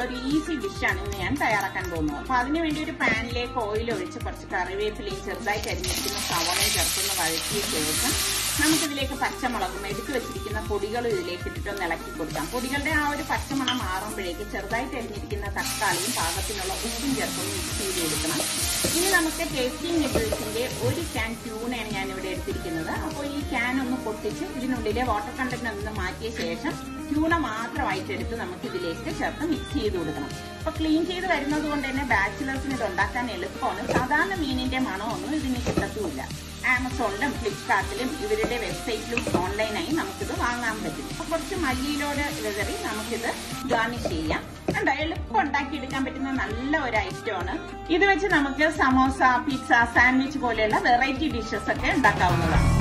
ആയിട്ടുള്ള ഒരു ഈസി ഡിഷാണ് ഇന്ന് ഞാൻ തയ്യാറാക്കാൻ പോകുന്നത് അപ്പൊ അതിന് വേണ്ടി ഒരു പാനിലേക്ക് ഓയിൽ ഒഴിച്ച് കുറച്ച് കറിവേപ്പിലയും ചെറുതായിട്ട് അരിഞ്ഞിരിക്കുന്ന സവോളയും ചേർത്തൊന്ന് വഴറ്റിയ ശേഷം നമുക്കിതിലേക്ക് പച്ചമുളകും എടുത്തു വെച്ചിരിക്കുന്ന പൊടികളും ഇതിലേക്ക് ഇട്ടിട്ടൊന്ന് ഇളക്കി കൊടുക്കാം പൊടികളുടെ ആ ഒരു പച്ചമണം മാറുമ്പോഴേക്ക് ചെറുതായിട്ട് അരിഞ്ഞിരിക്കുന്ന തക്കാളിയും പാകത്തിനുള്ള ഉപ്പും ചേർത്തൊന്ന് മിക്സ് ചെയ്ത് കൊടുക്കണം ഇനി നമുക്ക് ടേസ്റ്റിംഗ് ന്യൂഡിൽസിന്റെ ഒരു ക്യാൻ ട്യൂണാണ് ഞാൻ ഇവിടെ എടുത്തിരിക്കുന്നത് അപ്പോൾ ഈ ക്യാൻ ഒന്ന് പൊട്ടിച്ച് ഇതിനുള്ളിലെ വാട്ടർ കണ്ടന്റ് ഒന്ന് മാറ്റിയ ശേഷം ട്യൂണ മാത്രമായിട്ട് എടുത്ത് നമുക്ക് ഇതിലേക്ക് ചേർത്ത് മിക്സ് ചെയ്ത് കൊടുക്കണം അപ്പൊ ക്ലീൻ ചെയ്ത് വരുന്നത് കൊണ്ട് തന്നെ ബാച്ചിലേഴ്സിന് ഇത് ഉണ്ടാക്കാൻ എളുപ്പമാണ് സാധാരണ മീനിന്റെ മണമൊന്നും ഇതിന് കിട്ടത്തുമില്ല ആമസോണിലും ഫ്ലിപ്കാർട്ടിലും ഇവരുടെ വെബ്സൈറ്റിലും ഓൺലൈനായി നമുക്കിത് വാങ്ങാൻ പറ്റും അപ്പൊ കുറച്ച് മല്ലിയിലോട് വിതറി നമുക്കിത് ഗാർണിഷ് ചെയ്യാം കണ്ടോ എളുപ്പം ഉണ്ടാക്കിയെടുക്കാൻ പറ്റുന്ന നല്ല ഒരു ഐറ്റമാണ് ഇത് വെച്ച് നമുക്ക് സമോസ പിസ്സ സാൻഡ്വിച്ച് പോലെയുള്ള വെറൈറ്റി ഡിഷസ് ഒക്കെ ഉണ്ടാക്കാവുന്നതാണ്